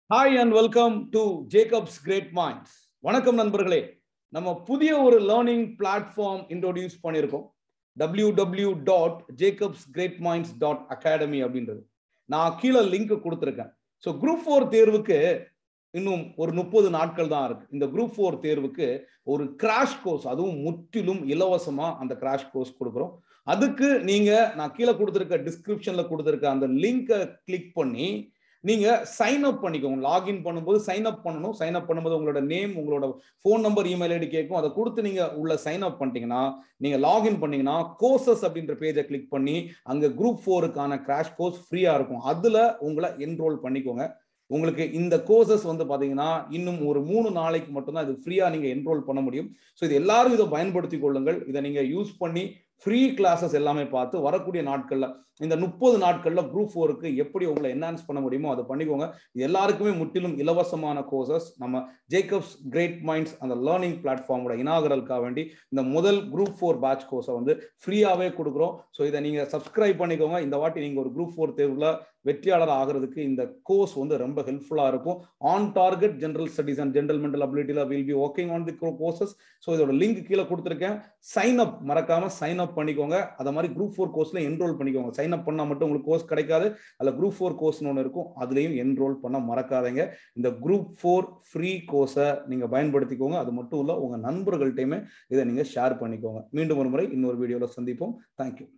hi and welcome to Jacob's great minds வணக்கம் நண்பர்களே நம்ம புதிய ஒரு லேர்னிங் பிளாட்ஃபார்ம் இன்ட்ரோடியூஸ் பண்ணியிருக்கோம் W W dot Jacob's great minds dot academy அப்படின்றது நான் கீழே லிங்க் கொடுத்துருக்கேன் ஸோ குரூப் ஃபோர் தேர்வுக்கு இன்னும் ஒரு முப்பது நாட்கள் தான் இருக்கு இந்த குரூப் ஃபோர் தேர்வுக்கு ஒரு கிராஷ் கோர்ஸ் அதுவும் முற்றிலும் இலவசமா அந்த கிராஷ் கோர்ஸ் கொடுக்குறோம் அதுக்கு நீங்க நான் கீழே கொடுத்துருக்க டிஸ்கிரிப்ஷன்ல கொடுத்துருக்க அந்த லிங்கை கிளிக் பண்ணி நீங்க சைன் அப் பண்ணிக்கோங்க லாகின் பண்ணும்போது சைன் அப் பண்ணணும் சைன் அப் பண்ணும்போது உங்களோட நேம் உங்களோட ஃபோன் நம்பர் இமெயில் ஐடி கேட்கும் அதை கொடுத்து நீங்க உள்ள சைன் அப் பண்ணிட்டீங்கன்னா நீங்க லாகின் பண்ணீங்கன்னா கோர்சஸ் அப்படின்ற பேஜை கிளிக் பண்ணி அங்க குரூப் ஃபோருக்கான கிராஷ் கோர்ஸ் ஃப்ரீயா இருக்கும் அதுல உங்களை என்ரோல் பண்ணிக்கோங்க உங்களுக்கு இந்த கோர்சஸ் வந்து பாத்தீங்கன்னா இன்னும் ஒரு மூணு நாளைக்கு மட்டும்தான் இது ஃப்ரீயா நீங்க என்ரோல் பண்ண முடியும் ஸோ இது எல்லாரும் இதை பயன்படுத்தி கொள்ளுங்கள் இதை நீங்க யூஸ் பண்ணி ஃப்ரீ கிளாஸஸ் எல்லாமே பார்த்து வரக்கூடிய நாட்கள்ல இந்த முப்பது நாட்கள்ல குரூப் ஃபோருக்கு எப்படி உங்களை என்ஹான்ஸ் பண்ண முடியுமோ அதை பண்ணிக்கோங்க இது எல்லாருக்குமே முற்றிலும் இலவசமான கோர்சஸ் நம்ம ஜேக்கப்ஸ் கிரேட் மைண்ட்ஸ் அந்த லேர்னிங் பிளாட்ஃபார்மோட இனாகரலுக்காக வேண்டி இந்த முதல் குரூப் ஃபோர் பேட்ச் கோர்ஸை வந்து ஃப்ரீயாவே கொடுக்குறோம் ஸோ இதை நீங்க சப்ஸ்கிரைப் பண்ணிக்கோங்க இந்த வாட்டி நீங்க ஒரு குரூப் ஃபோர் தேர்வுல வெற்றியாளர் ஆகிறதுக்கு இந்த கோர்ஸ் வந்து ரொம்ப ஹெல்ப்ஃபுல்லா இருக்கும் on target general studies and general mental அபிலிட்டில will be working on the courses so இதோட லிங்க் கீழே கொடுத்துருக்கேன் சைன் அப் மறக்காம சைன் அப் பண்ணிக்கோங்க அதை மாதிரி குரூப் ஃபோர் கோர்ஸ்ல என்ரோல் பண்ணிக்கோங்க சைன் அப் பண்ணா மட்டும் உங்களுக்கு கோர்ஸ் கிடைக்காது அதில் குரூப் ஃபோர் கோர்ஸ்னு ஒன்று இருக்கும் அதுலேயும் என்ரோல் பண்ண மறக்காதீங்க இந்த குரூப் ஃபோர் ஃப்ரீ கோர்ஸை நீங்க பயன்படுத்திக்கோங்க அது மட்டும் இல்ல உங்க நண்பர்கள்ட்டையுமே இதை நீங்க ஷேர் பண்ணிக்கோங்க மீண்டும் ஒரு முறை இன்னொரு வீடியோவில் சந்திப்போம் தேங்க்யூ